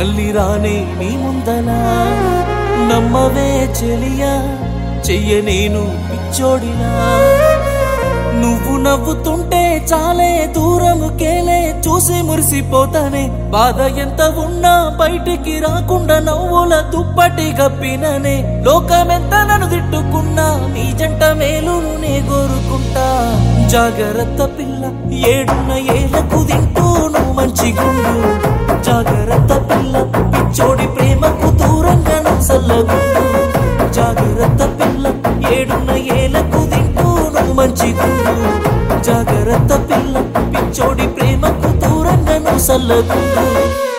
మళ్ళీ రానే నీ ముందలా నమ్మవే చెలియా చెయ్య నేను పిచ్చోడిలా నువ్వు నవ్వుతుంటే చాలే దూరముకేలే చూసి మురిసిపోతానే బాధ ఎంత ఉన్నా బయటికి రాకుండా నవ్వుల దుప్పటి గప్పిననే లోకమెంత నన్ను తిట్టుకున్నా నీ జంట మేలును నే కోరుకుంటా జాగ్రత్త పిల్ల ఏడున్న ఏలకు తింటూ నువ్వు మంచి గుండు జాగ్రత్త పిల్ల పిచ్చోడి ప్రేమకు దూరంగా నువ్వు సల్లగుండు జాగ్రత్త పిల్ల ఏడున్న ఏలకు తింటూ నువ్వు మంచి గుండు జాగ్రత్త పిల్ల పిచ్చోడి ప్రేమకు దూరంగా నువ్వు సల్లగుండు